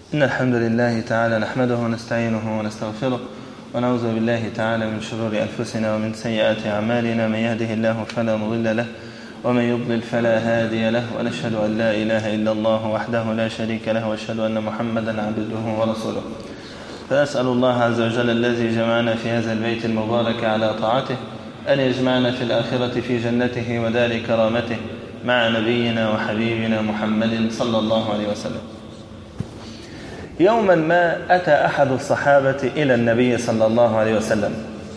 إن الحمد لله تعالى نحمده ونستعينه ونستغفره ونعوذ بالله تعالى من شرور أنفسنا ومن سيئات أعمالنا من يهده الله فلا مضل له ومن يضلل فلا هادي له ونشهد أن لا إله إلا الله وحده لا شريك له وأشهد أن محمدا عبده ورسوله فنسأل الله عز وجل الذي جمعنا في هذا البيت المبارك على طاعته أن يجمعنا في الآخرة في جنته ودار كرامته مع نبينا وحبيبنا محمد صلى الله عليه وسلم يوما ما أتى أحد الصحابة إلى النبي صلى الله عليه وسلم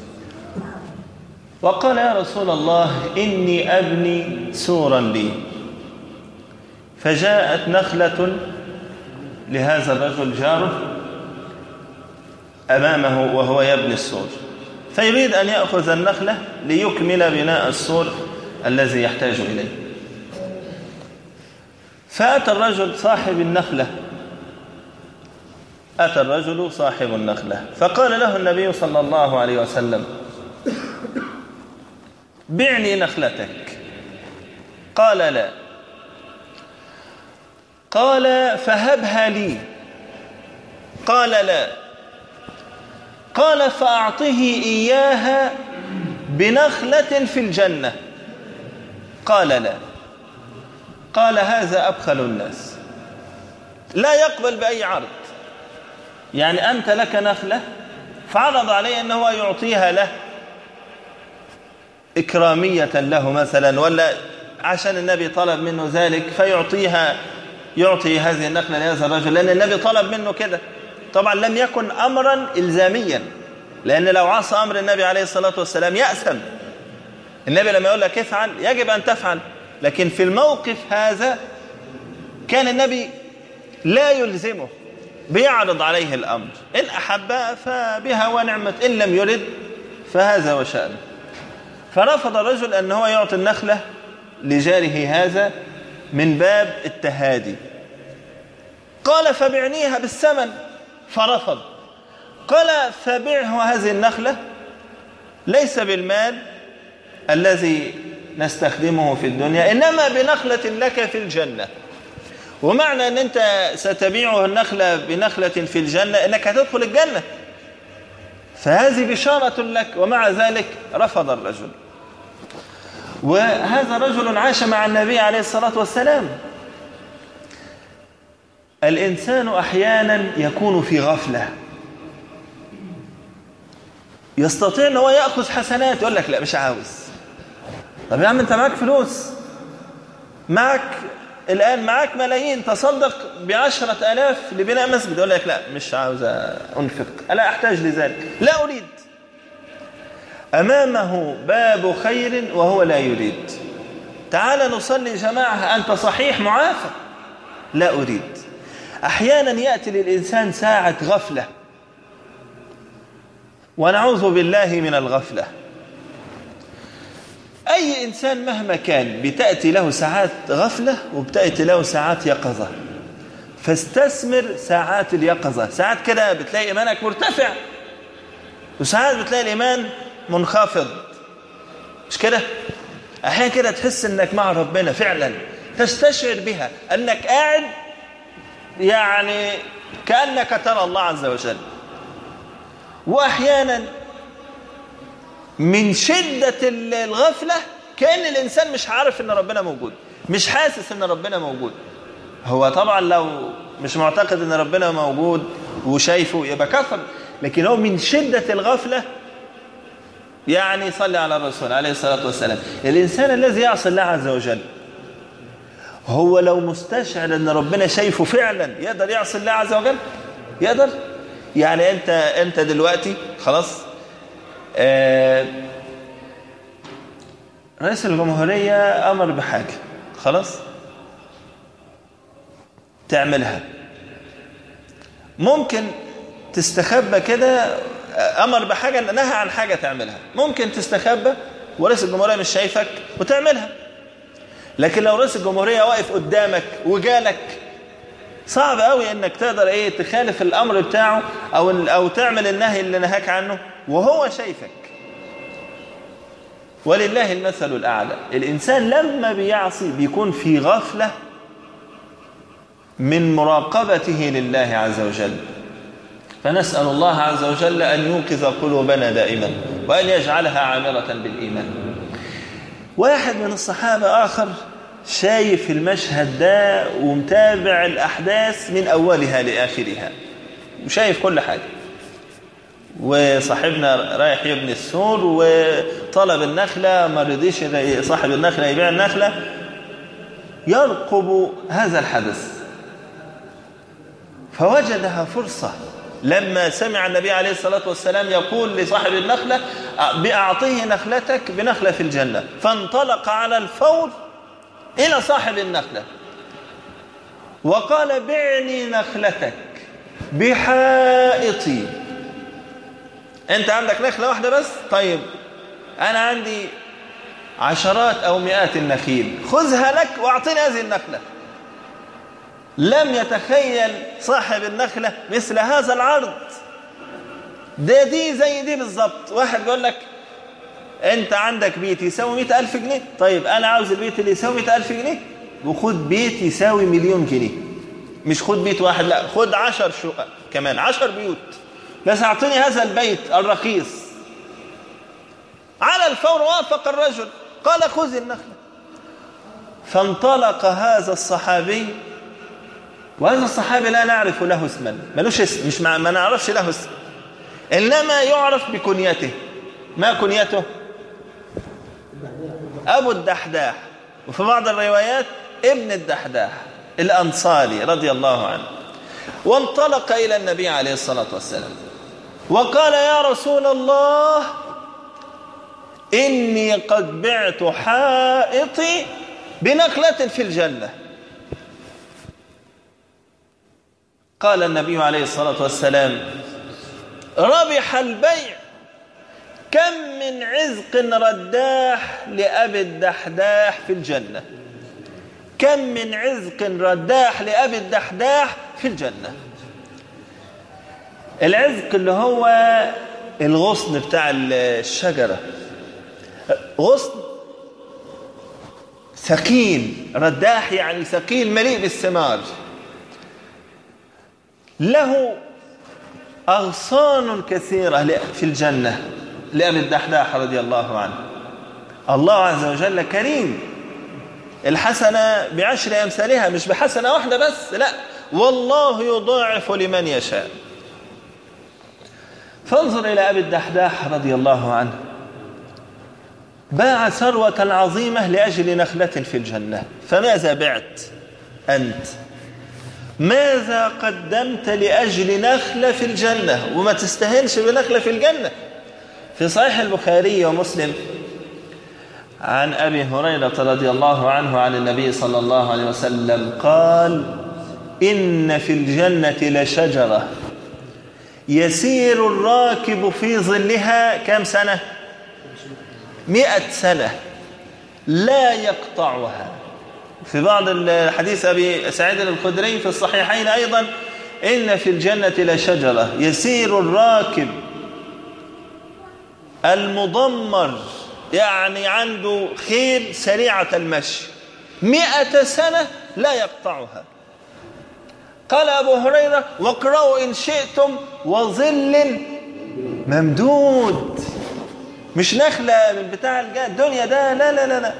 وقال يا رسول الله إني أبني سورا لي فجاءت نخلة لهذا الرجل جاره أمامه وهو يبني السور فيريد أن يأخذ النخلة ليكمل بناء السور الذي يحتاج إليه فأتى الرجل صاحب النخلة أتى الرجل صاحب النخلة فقال له النبي صلى الله عليه وسلم بعني نخلتك قال لا قال فهبها لي قال لا قال فأعطه إياها بنخلة في الجنة قال لا قال هذا أبخل الناس لا يقبل بأي عرض يعني أنت لك نخلة فعرض عليه أنه يعطيها له إكرامية له مثلا ولا عشان النبي طلب منه ذلك فيعطيها يعطي هذه النخلة لهذا الرجل لأن النبي طلب منه كده طبعا لم يكن أمرا إلزاميا لأن لو عصى أمر النبي عليه الصلاة والسلام يأثم النبي لما يقول لك افعل يجب أن تفعل لكن في الموقف هذا كان النبي لا يلزمه بيعرض عليه الأمر إن أحب فبها ونعمة إن لم يرد فهذا وشأنه فرفض الرجل أن هو يعطي النخلة لجاره هذا من باب التهادي قال فبعنيها بالثمن فرفض قال فبعه هذه النخلة ليس بالمال الذي نستخدمه في الدنيا إنما بنخلة لك في الجنة ومعنى أن أنت ستبيعه النخلة بنخلة في الجنة أنك هتدخل الجنة فهذه بشارة لك ومع ذلك رفض الرجل وهذا رجل عاش مع النبي عليه الصلاة والسلام الإنسان أحيانا يكون في غفلة يستطيع أن هو يأخذ حسنات يقول لك لا مش عاوز طب يا عم أنت معك فلوس معك الآن معك ملايين تصدق بعشرة ألاف لبناء مسجد يقول لك لا مش عاوز أنفق ألا أحتاج لذلك لا أريد أمامه باب خير وهو لا يريد تعال نصلي جماعة أنت صحيح معافى لا أريد أحيانا يأتي للإنسان ساعة غفلة ونعوذ بالله من الغفلة أي إنسان مهما كان بتأتي له ساعات غفلة وبتأتي له ساعات يقظة فاستثمر ساعات اليقظة ساعات كده بتلاقي إيمانك مرتفع وساعات بتلاقي الإيمان منخفض مش كده أحيانا كده تحس أنك مع ربنا فعلا تستشعر بها أنك قاعد يعني كأنك ترى الله عز وجل وأحيانا من شدة الغفلة كأن الإنسان مش عارف أن ربنا موجود مش حاسس أن ربنا موجود هو طبعا لو مش معتقد أن ربنا موجود وشايفه يبقى كفر لكن هو من شدة الغفلة يعني صلي على الرسول عليه الصلاة والسلام الإنسان الذي يعصي الله عز وجل هو لو مستشعر أن ربنا شايفه فعلا يقدر يعصي الله عز وجل يقدر يعني أنت أنت دلوقتي خلاص آه رئيس الجمهورية أمر بحاجة خلاص تعملها ممكن تستخبى كده أمر بحاجة نهى عن حاجة تعملها ممكن تستخبى ورئيس الجمهورية مش شايفك وتعملها لكن لو رئيس الجمهورية واقف قدامك وجالك صعب قوي انك تقدر ايه تخالف الامر بتاعه او او تعمل النهي اللي نهاك عنه وهو شايفك ولله المثل الاعلى الانسان لما بيعصي بيكون في غفله من مراقبته لله عز وجل فنسأل الله عز وجل أن يوقظ قلوبنا دائما وأن يجعلها عامرة بالإيمان واحد من الصحابة آخر شايف المشهد ده ومتابع الأحداث من أولها لآخرها وشايف كل حاجة وصاحبنا رايح يبني السور وطلب النخلة ما رضيش صاحب النخلة يبيع النخلة يرقب هذا الحدث فوجدها فرصة لما سمع النبي عليه الصلاة والسلام يقول لصاحب النخلة بأعطيه نخلتك بنخلة في الجنة فانطلق على الفور إلى صاحب النخلة وقال بعني نخلتك بحائطي أنت عندك نخلة واحدة بس طيب أنا عندي عشرات أو مئات النخيل خذها لك وأعطيني هذه النخلة لم يتخيل صاحب النخلة مثل هذا العرض ده دي زي دي بالظبط واحد بيقول لك انت عندك بيت يساوي مئة ألف جنيه طيب أنا عاوز البيت اللي يساوي مئة ألف جنيه وخد بيت يساوي مليون جنيه مش خد بيت واحد لا خد عشر شقق كمان عشر بيوت بس أعطيني هذا البيت الرخيص على الفور وافق الرجل قال خذ النخلة فانطلق هذا الصحابي وهذا الصحابي لا نعرف له اسما ملوش اسم مش ما, ما نعرفش له اسم إنما يعرف بكنيته ما كنيته أبو الدحداح وفي بعض الروايات ابن الدحداح الأنصاري رضي الله عنه وانطلق إلى النبي عليه الصلاة والسلام وقال يا رسول الله إني قد بعت حائطي بنخلة في الجنة قال النبي عليه الصلاة والسلام ربح البيع كم من عزق رداح لأبي الدحداح في الجنة كم من عزق رداح لأبي الدحداح في الجنة العزق اللي هو الغصن بتاع الشجرة غصن ثقيل رداح يعني ثقيل مليء بالثمار له أغصان كثيرة في الجنة لأبي الدحداح رضي الله عنه الله عز وجل كريم الحسنة بعشر أمثالها مش بحسنة واحدة بس لا والله يضاعف لمن يشاء فانظر إلى أبي الدحداح رضي الله عنه باع ثروة عظيمة لأجل نخلة في الجنة فماذا بعت أنت ماذا قدمت لأجل نخلة في الجنة وما تستهنش بنخلة في الجنة في صحيح البخاري ومسلم عن أبي هريرة رضي الله عنه عن النبي صلى الله عليه وسلم قال إن في الجنة لشجرة يسير الراكب في ظلها كم سنة مئة سنة لا يقطعها في بعض الحديث أبي سعيد الخدري في الصحيحين أيضا إن في الجنة لشجرة يسير الراكب المضمر يعني عنده خيل سريعة المشي مئة سنة لا يقطعها قال أبو هريرة واقرأوا إن شئتم وظل ممدود مش نخلة من بتاع الدنيا ده لا لا لا لا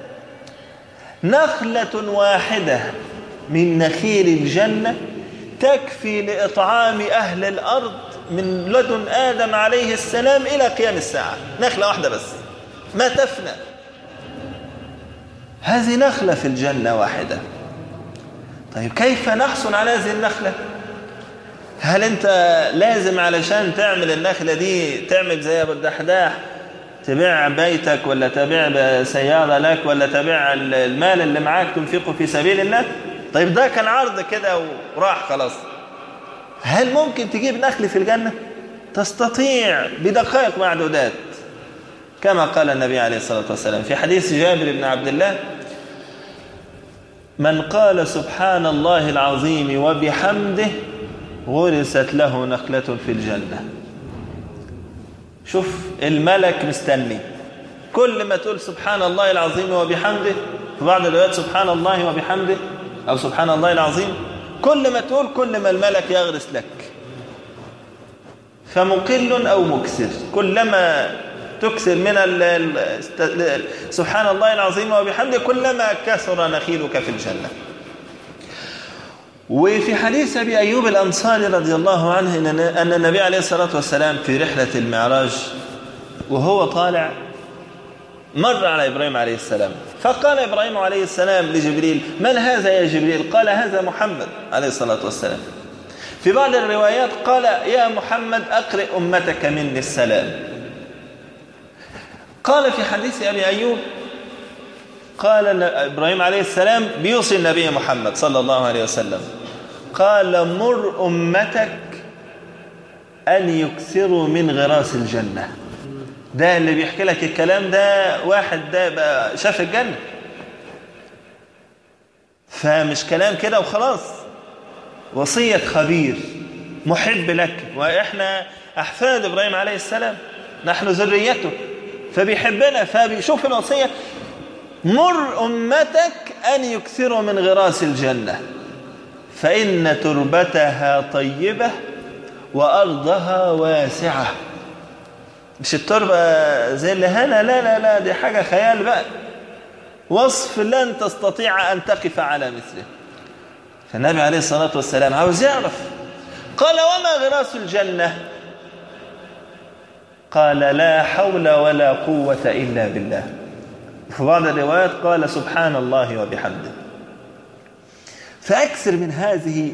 نخلة واحدة من نخيل الجنة تكفي لإطعام أهل الأرض من لدن آدم عليه السلام إلى قيام الساعة نخلة واحدة بس ما تفنى هذه نخلة في الجنة واحدة طيب كيف نحصل على هذه النخلة هل أنت لازم علشان تعمل النخلة دي تعمل زي أبو الدحداح تبيع بيتك ولا تبيع سيارة لك ولا تبيع المال اللي معاك تنفقه في سبيل الله طيب ده كان عرض كده وراح خلاص هل ممكن تجيب نخل في الجنة تستطيع بدقائق معدودات كما قال النبي عليه الصلاة والسلام في حديث جابر بن عبد الله من قال سبحان الله العظيم وبحمده غرست له نخلة في الجنة شوف الملك مستني كل ما تقول سبحان الله العظيم وبحمده في بعض الروايات سبحان الله وبحمده أو سبحان الله العظيم كل ما تقول كل ما الملك يغرس لك فمقل أو مكسر كلما تكسر من ال ال سبحان الله العظيم وبحمده كلما كثر نخيلك في الجنة وفي حديث أبي أيوب الأنصاري رضي الله عنه أن النبي عليه الصلاة والسلام في رحلة المعراج وهو طالع مر على إبراهيم عليه السلام فقال إبراهيم عليه السلام لجبريل من هذا يا جبريل قال هذا محمد عليه الصلاة والسلام في بعض الروايات قال يا محمد أقرئ أمتك مني السلام قال في حديث أبي أيوب قال إبراهيم عليه السلام بيوصي النبي محمد صلى الله عليه وسلم قال مر أمتك أن يكثروا من غراس الجنة ده اللي بيحكي لك الكلام ده واحد ده بقى شاف الجنة فمش كلام كده وخلاص وصية خبير محب لك وإحنا أحفاد إبراهيم عليه السلام نحن ذريته فبيحبنا فبيشوف الوصية مر أمتك أن يكثروا من غراس الجنة فإن تربتها طيبة وأرضها واسعة مش التربة زي اللي هنا لا لا لا دي حاجة خيال بقى وصف لن تستطيع أن تقف على مثله فالنبي عليه الصلاة والسلام عاوز يعرف قال وما غراس الجنة قال لا حول ولا قوة إلا بالله في بعض الروايات قال سبحان الله وبحمده فأكثر من هذه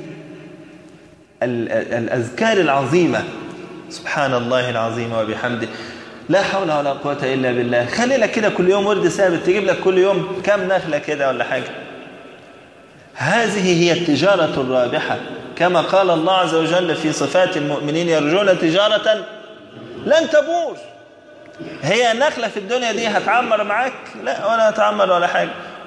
الأذكار العظيمة سبحان الله العظيم وبحمده لا حول ولا قوة إلا بالله خلي لك كده كل يوم ورد ثابت تجيب لك كل يوم كم نخلة كده ولا حاجة هذه هي التجارة الرابحة كما قال الله عز وجل في صفات المؤمنين يرجون تجارة لن تبور هي نخلة في الدنيا دي هتعمر معاك لا ولا هتعمر ولا حاجة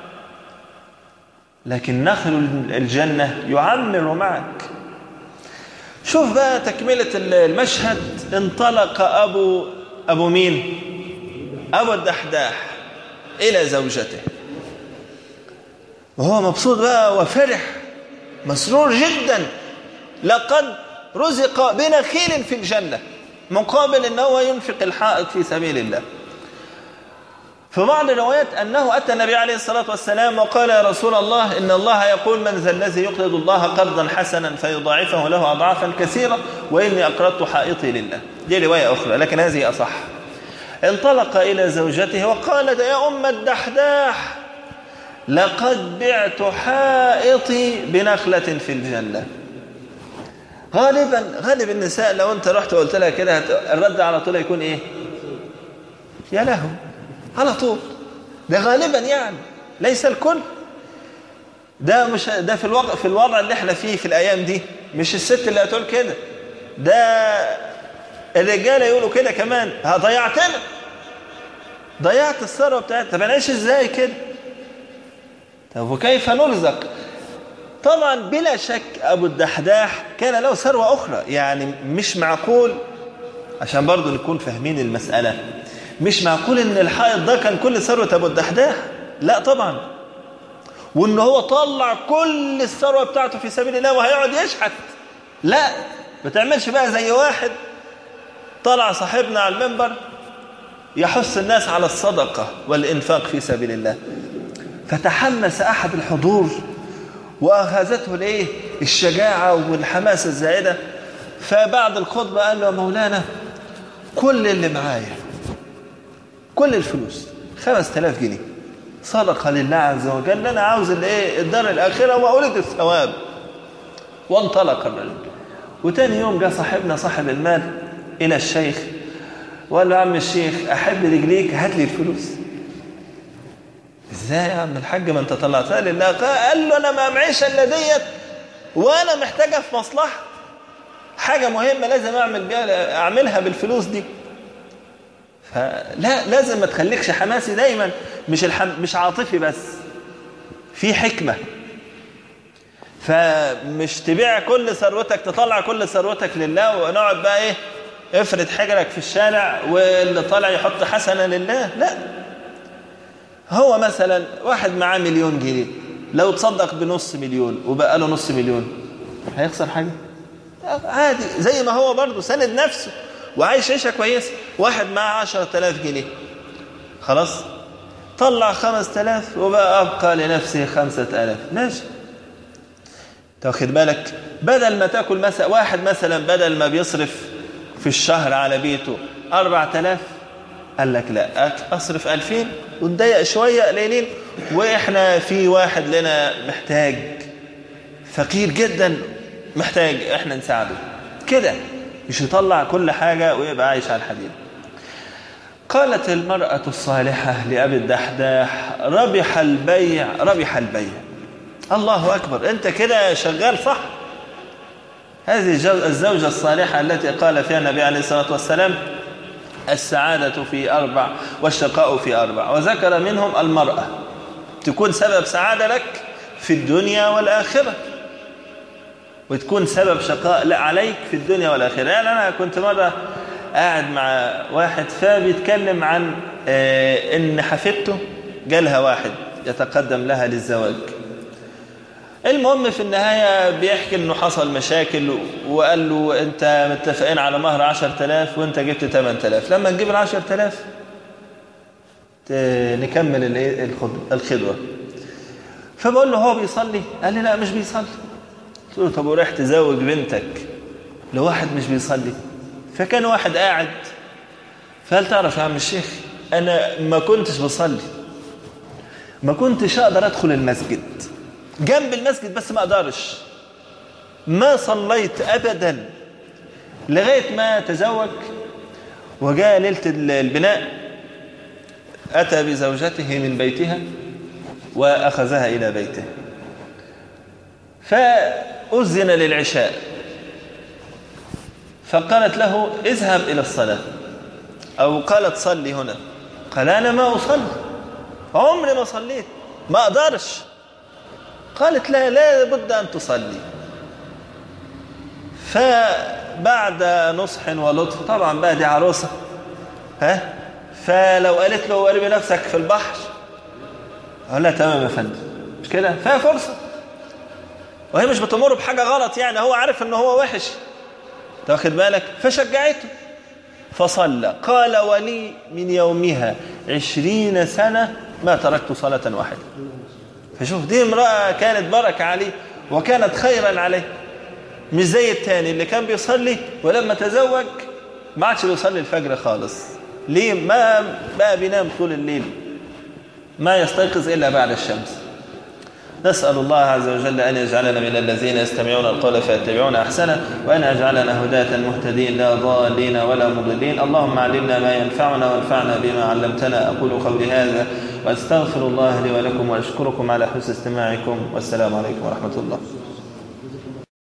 لكن نخل الجنة يعمر معك شوف بقى تكملة المشهد انطلق أبو أبو مين أبو الدحداح إلى زوجته وهو مبسوط بقى وفرح مسرور جدا لقد رزق بنخيل في الجنة مقابل أنه هو ينفق الحائط في سبيل الله في بعض الروايات أنه أتى النبي عليه الصلاة والسلام وقال يا رسول الله إن الله يقول من ذا الذي يقرض الله قرضا حسنا فيضاعفه له أضعافا كثيرة وإني أقرضت حائطي لله دي رواية أخرى لكن هذه أصح انطلق إلى زوجته وقالت يا أم الدحداح لقد بعت حائطي بنخلة في الجنة غالبا غالب النساء لو انت رحت وقلت لها كده الرد على طول يكون ايه يا له على طول ده غالبا يعني ليس الكل ده مش ده في الوضع في الوضع اللي احنا فيه في الايام دي مش الست اللي هتقول كده ده الرجاله يقولوا كده كمان ضيعتنا ضيعت الثروه بتاعتنا طب نعيش ازاي كده طب وكيف نرزق طبعا بلا شك ابو الدحداح كان له ثروه اخرى يعني مش معقول عشان برضه نكون فاهمين المساله مش معقول ان الحائط ده كان كل ثروه ابو الدحداح لا طبعا وان هو طلع كل الثروه بتاعته في سبيل الله وهيقعد يشحت لا ما تعملش بقى زي واحد طلع صاحبنا على المنبر يحث الناس على الصدقه والانفاق في سبيل الله فتحمس احد الحضور واخذته الايه الشجاعه والحماسه الزائده فبعد الخطبه قال له مولانا كل اللي معايا كل الفلوس 5000 جنيه صدقه لله عز وجل انا عاوز الايه الدار الاخره واريد الثواب وانطلق الرجل وتاني يوم جاء صاحبنا صاحب المال الى الشيخ وقال له يا عم الشيخ احب رجليك هات لي الفلوس ازاي يا عم الحاج ما انت طلعتها لله قال له انا ما معيش الا ديت وانا محتاجها في مصلحه حاجه مهمه لازم اعمل بيها اعملها بالفلوس دي فلا لازم ما تخليكش حماسي دايما مش الحم... مش عاطفي بس في حكمه فمش تبيع كل ثروتك تطلع كل ثروتك لله ونقعد بقى ايه افرد حجرك في الشارع واللي طالع يحط حسنه لله لا هو مثلا واحد معاه مليون جنيه لو تصدق بنص مليون وبقى له نص مليون هيخسر حاجة عادي زي ما هو برضه سند نفسه وعايش عيشة كويسة واحد معاه 10000 جنيه خلاص طلع 5000 وبقى أبقى لنفسه 5000 ماشي تاخد بالك بدل ما تاكل مثلا واحد مثلا بدل ما بيصرف في الشهر على بيته 4000 قال لك لا اصرف 2000 وتضيق شويه قليلين واحنا في واحد لنا محتاج فقير جدا محتاج احنا نساعده كده مش يطلع كل حاجه ويبقى عايش على الحديد قالت المرأة الصالحة لأبي الدحداح ربح البيع ربح البيع الله أكبر أنت كده شغال صح هذه الزوجة الصالحة التي قال فيها النبي عليه الصلاة والسلام السعادة في أربع والشقاء في أربع وذكر منهم المرأة تكون سبب سعادة لك في الدنيا والآخرة وتكون سبب شقاء عليك في الدنيا والآخرة يعني أنا كنت مرة قاعد مع واحد فبيتكلم عن إن حفيدته جالها واحد يتقدم لها للزواج المهم في النهاية بيحكي انه حصل مشاكل وقال له انت متفقين على مهر 10000 وانت جبت 8000 لما نجيب ال 10000 نكمل الخدوة فبقول له هو بيصلي قال لي لا مش بيصلي قلت له طب ورايح تزوج بنتك لواحد مش بيصلي فكان واحد قاعد فهل تعرف يا عم الشيخ انا ما كنتش بصلي ما كنتش اقدر ادخل المسجد جنب المسجد بس ما اقدرش ما صليت ابدا لغايه ما تزوج وجاء ليله البناء اتى بزوجته من بيتها واخذها الى بيته فاذن للعشاء فقالت له اذهب الى الصلاه او قالت صلي هنا قال انا ما اصلي عمري ما صليت ما اقدرش قالت لا لا بد أن تصلي فبعد نصح ولطف طبعا بقى دي عروسة ها فلو قالت له ارمي نفسك في البحر اقول لها تمام يا فندم مش كده فيها فرصة وهي مش بتمر بحاجة غلط يعني هو عارف ان هو وحش تاخد بالك فشجعته فصلى قال ولي من يومها عشرين سنة ما تركت صلاة واحدة فشوف دي امرأة كانت بركة عليه وكانت خيرا عليه مش زي التاني اللي كان بيصلي ولما تزوج ما عادش بيصلي الفجر خالص ليه ما بقى بينام طول الليل ما يستيقظ إلا بعد الشمس نسأل الله عز وجل أن يجعلنا من الذين يستمعون القول فيتبعون أحسنه وأن يجعلنا هداة مهتدين لا ضالين ولا مضلين اللهم علمنا ما ينفعنا وانفعنا بما علمتنا أقول قولي هذا وأستغفر الله لي ولكم وأشكركم على حسن استماعكم والسلام عليكم ورحمة الله